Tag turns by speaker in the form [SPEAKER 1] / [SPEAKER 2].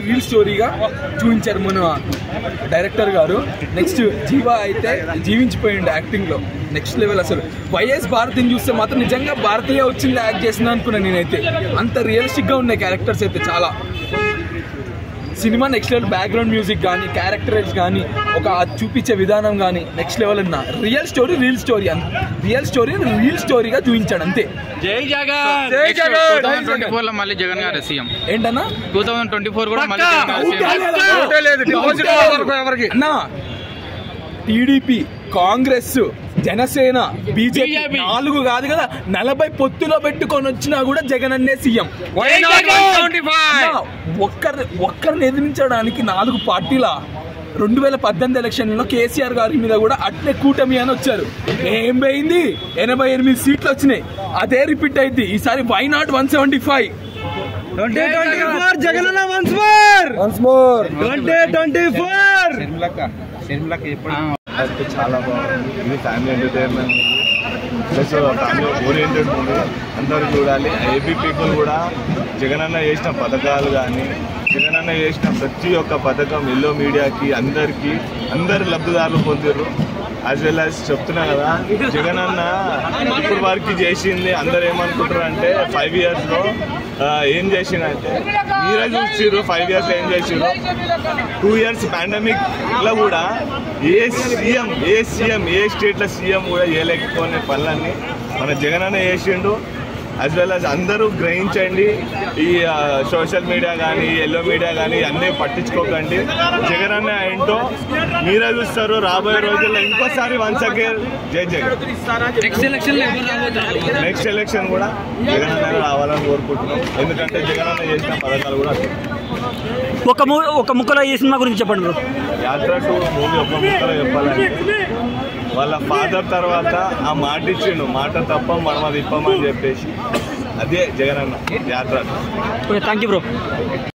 [SPEAKER 1] Real స్టోరీగా చూపించారు మన director గారు నెక్స్ట్ జీవా అయితే జీవించిపోయిండు యాక్టింగ్ లో నెక్స్ట్ లెవెల్ అసలు వైఎస్ భారతిని చూస్తే మాత్రం నిజంగా భారతీయ వచ్చింది యాక్ట్ చేసిన అనుకున్నాను నేనైతే అంత రియలిస్టిక్ గా ఉన్నాయి క్యారెక్టర్స్ అయితే చాలా cinema next level background music కానీ క్యారెక్టరైజ్ కానీ ఒక అది చూపించే విధానం కానీ నెక్స్ట్ లెవెల్ అన్న real story real story real story రియల్ స్టోరీగా చూపించాడు అంతే
[SPEAKER 2] జై జగన్
[SPEAKER 1] జై Jagan!
[SPEAKER 2] Two thousand twenty four లో మళ్ళీ జగన్ గారు సీఎం
[SPEAKER 1] ఏంటన్నా
[SPEAKER 2] టూ థౌసండ్ ట్వంటీ ఫోర్ కూడా మళ్ళీ జగన్ గారు సీఎం
[SPEAKER 1] డౌటే లేదు. అన్నా టీడీపీ కాంగ్రెస్ జనసేన బీజేపీ
[SPEAKER 2] BJP.
[SPEAKER 1] నాలుగు కాదు కదా నలభై పొత్తులో పెట్టుకొని వచ్చినా కూడా జగన్ అన్నే సీఎం అన్నా, ఒక్కరి ఒక్కరిని ఎదిరించడానికి నాలుగు పార్టీల రెండు వేల పద్దెనిమిది ఎలక్షన్లో కేసీఆర్ గారి మీద కూడా అట్లే కూటమి అని వచ్చారు ఏం పోయింది ఎనభై ఎనిమిది సీట్లు వచ్చినాయి అదే రిపీట్ అయింది ఈసారి why not one seventy five
[SPEAKER 3] once more
[SPEAKER 4] అయితే చాలా బాగుంది ఇది family entertainment plus family oriented movie అందరూ చూడాలి ఏపీ పీపుల్ కూడా జగనన్న చేసిన పథకాలు కానీ జగనన్న చేసిన ప్రతి ఒక్క పథకం ఎల్లో మీడియాకి అందరికీ అందరు లబ్ధిదారులు పొందిర్రు యాజ్ వెల్ యాజ్ చెప్తున్నా కదా జగనన్న ఇప్పుడు వరకు చేసింది అందరు ఏమనుకుంటారు అంటే ఫైవ్ ఇయర్స్లో ఏం చేసిందంటే మీరే చూసిర్రు ఫైవ్ ఇయర్స్ ఏం చేసిర్రు టూ ఇయర్స్ పాండమిక్ లో కూడా ఏ సీఎం ఏ సీఎం ఏ స్టేట్ల సీఎం కూడా చేయలేకపోయిన పనులన్నీ మన జగన్ అన్న చేసిండు యాజ్ వెల్ యాజ్ అందరూ గ్రహించండి ఈ సోషల్ మీడియా కానీ ఎల్లో మీడియా కానీ అన్నీ పట్టించుకోకండి జగన్ అన్న ఏంటో మీరే చూస్తారు రాబోయే రోజుల్లో ఇంకోసారి వన్స్ అగైన్ జై జగన్
[SPEAKER 2] నెక్స్ట్ ఎలక్షన్ లో ఎవరు రాబోతున్నారు
[SPEAKER 4] నెక్స్ట్ ఎలక్షన్ కూడా జగన్ అన్న రావాలని కోరుకుంటున్నాం ఎందుకంటే జగన్ అన్న చేసిన పథకాలు కూడా అసలు
[SPEAKER 3] ఒక మూ ఒక ముక్కలో ఈ సినిమా గురించి చెప్పండి బ్రో
[SPEAKER 4] యాత్ర టూ మూవీ ఒక ముక్కలో చెప్పాలంటే వాళ్ళ ఫాదర్ తర్వాత ఆ మాట ఇచ్చిండు మాట తప్ప మనం అది ఇప్పమని చెప్పేసి అదే జగన్ అన్న యాత్ర
[SPEAKER 3] ఓకే థ్యాంక్ యూ బ్రో